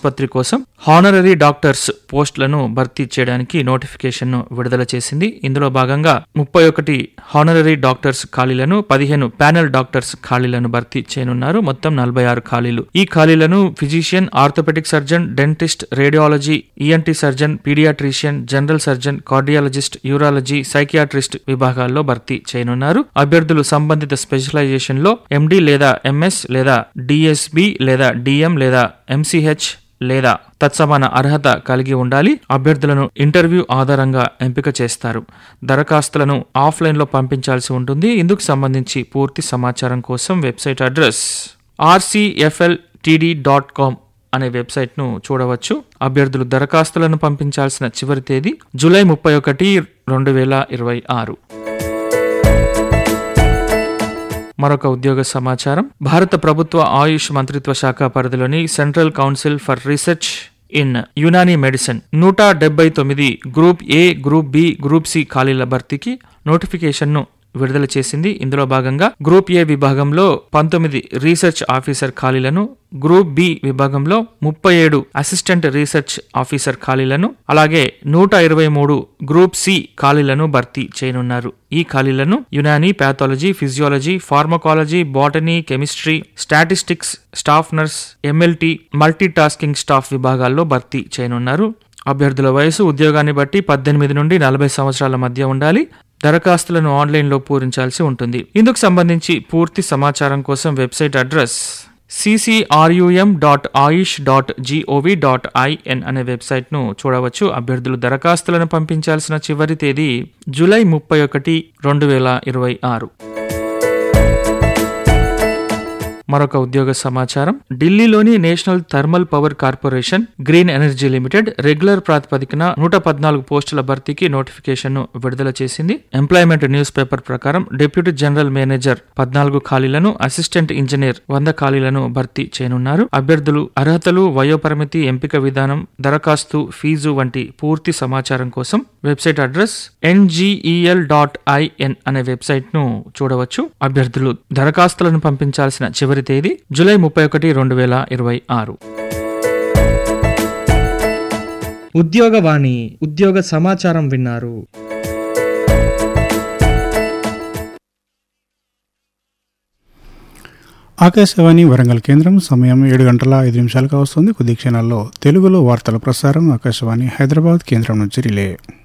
ఆసుపత్రి కోసం honorary doctors పోస్టులను భర్తీ చేయడానికి నోటిఫికేషన్ ను విడుదల చేసింది ఇందులో భాగంగా ముప్పై ఒకటి హానరరీ డాక్టర్స్ ఖాళీలను పదిహేను ప్యానెల్ డాక్టర్స్ ఖాళీలను భర్తీ చేయనున్నారు మొత్తం నలభై ఆరు ఖాళీలు ఈ ఖాళీలను physician orthopaedic surgeon dentist radiology ENT surgeon paediatrician general surgeon cardiologist urology psychiatrist విభాగాల్లో భర్తీ చేయనున్నారు అభ్యర్థులు సంబంధిత స్పెషలైజేషన్ లో ఎండి లేదా ఎంఎస్ లేదా డిఎస్బి లేదా డిఎం లేదా ఎంసీహెచ్ లేదా తత్సమాన అర్హత కలిగి ఉండాలి అభ్యర్థులను ఇంటర్వ్యూ ఆధారంగా ఎంపిక చేస్తారు దరఖాస్తులను ఆఫ్లైన్లో పంపించాల్సి ఉంటుంది ఇందుకు సంబంధించి పూర్తి సమాచారం కోసం website address RCFL TD dot com అనే వెబ్సైట్ను చూడవచ్చు అభ్యర్థులు దరఖాస్తులను పంపించాల్సిన చివరి తేదీ జూలై ముప్పై ఒకటి రెండు వేల ఇరవై ఆరు మరొక ఉద్యోగ సమాచారం భారత ప్రభుత్వ ఆయుష్ మంత్రిత్వ శాఖ పరిధిలోని central council for research in Unani medicine నూట డెబ్బై తొమ్మిది group A group B group C ఖాళీల భర్తీకి నోటిఫికేషన్ను విడుదల చేసింది ఇందులో భాగంగా గ్రూప్ ఏ విభాగంలో పంతొమ్మిది రీసెర్చ్ ఆఫీసర్ ఖాళీలను గ్రూప్ బి విభాగంలో ముప్పై ఏడు అసిస్టెంట్ రీసెర్చ్ ఆఫీసర్ ఖాళీలను అలాగే నూట ఇరవై మూడు గ్రూప్ సి ఖాళీలను భర్తీ చేయనున్నారు ఈ ఖాళీలను Unani pathology physiology pharmacology botany chemistry statistics staff nurse MLT multi tasking staff విభాగాల్లో భర్తీ చేయనున్నారు అభ్యర్థుల వయసు ఉద్యోగాన్ని బట్టి పద్దెనిమిది నుండి నలభై సంవత్సరాల మధ్య ఉండాలి దరఖాస్తులను ఆన్లైన్లో పూరించాల్సి ఉంటుంది ఇందుకు సంబంధించి పూర్తి సమాచారం కోసం website address CCRUM dot Ayush dot gov dot in అనే వెబ్సైట్ను చూడవచ్చు అభ్యర్థులు దరఖాస్తులను పంపించాల్సిన చివరి తేదీ జూలై ముప్పై ఒకటి రెండు వేల ఇరవై ఆరు మరొక ఉద్యోగ సమాచారం ఢిల్లీలోని national thermal power corporation green energy limited regular ప్రాతిపదికన నూట పద్నాలుగు పోస్టుల భర్తీకి నోటిఫికేషన్ ను విడుదల చేసింది ఎంప్లాయ్మెంట్ న్యూస్ పేపర్ ప్రకారం డిప్యూటీ జనరల్ మేనేజర్ పద్నాలుగు ఖాళీలను అసిస్టెంట్ ఇంజనీర్ వంద ఖాళీలను భర్తీ చేయనున్నారు అభ్యర్థులు అర్హతలు వయోపరిమితి ఎంపిక విధానం దరఖాస్తు ఫీజు వంటి పూర్తి సమాచారం కోసం website address NGEL dot in అనే వెబ్సైట్ ను చూడవచ్చు అభ్యర్థులు దరఖాస్తులను పంపించాల్సిన చివరి తేదీ జూలై ముప్పై ఒకటి రెండు వేల ఇరవై ఆరు ఉద్యోగవాణి ఉద్యోగ సమాచారం విన్నారు ఆకాశవాణి వరంగల్ కేంద్రం సమయం ఏడు గంటల ఐదు నిమిషాలుగా వస్తుంది కొద్ది క్షణాల్లో తెలుగులో వార్తల ప్రసారం ఆకాశవాణి హైదరాబాద్ కేంద్రం నుంచి రిలే